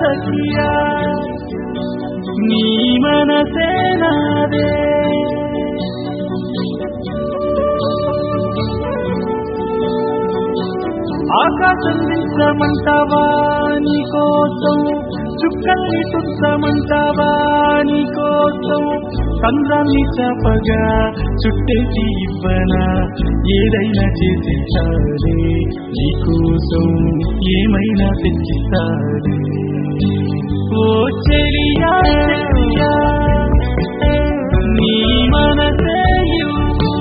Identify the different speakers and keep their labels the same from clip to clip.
Speaker 1: సఖియా నీ మనసే నాదే ఆకాశం దించమంటావా నీ కోసం చుక్కల్ని చుట్టమంటావా నీ కోసం చంద్రాన్ని చాపగా చుట్టేసి ఇవ్వనా ఏదైనా చేసిస్తాడే నీ కోసం ఏమైనా తెచ్చిస్తాడే ఓ చెలియా చెలియా నీ మనసే ఇవ్వు.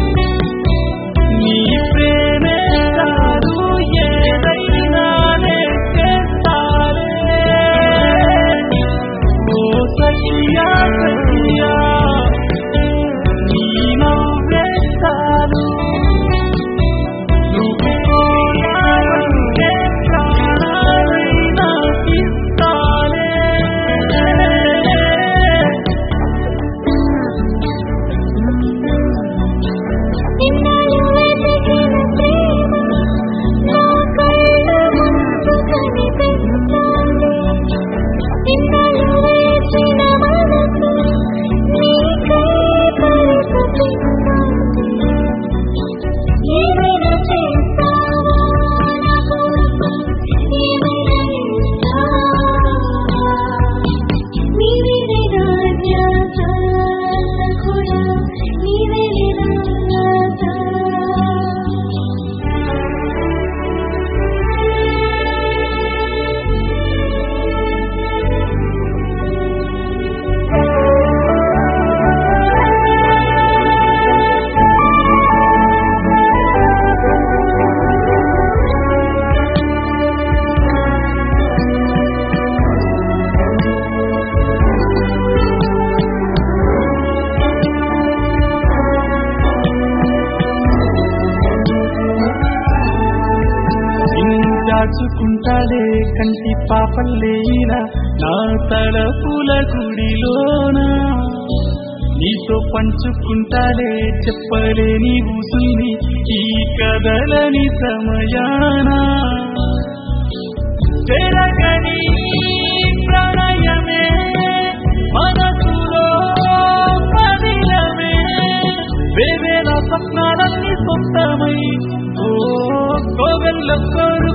Speaker 1: నీ ప్రేమే చాలు ఏదైనా చేస్తాలే ఓ సఖియా సఖియా నీ నవ్వే చాలు నువ్వు కోరాలంటే ప్రాణాలైనా ఇస్తాలే
Speaker 2: ఇన్నాళ్ళు వెతికిన ప్రేమ నా కళ్ళ ముందు కనిపిస్తోంది ఇన్నాళ్ళు వేచిన మనసు నీకై పరితపిస్తోంది ఏమైనా చేస్తావా నా కోసం ఏమైనా ఇస్తావా నీవే రాజా సఖుడా నీవే రాజా
Speaker 1: దాచుకుంటాడే కంటి పాపల్లేనా నా తలపుల గుడిలోనా నీతో పంచుకుంటాడే చెప్పలేని ఊసుని ఈ కదలని సమయానా పెరగని ప్రణయమే మనసులో పదిలమే వేవేల స్వప్నాలన్నీ సొంతమై ఓ కోవెల్ల కొరు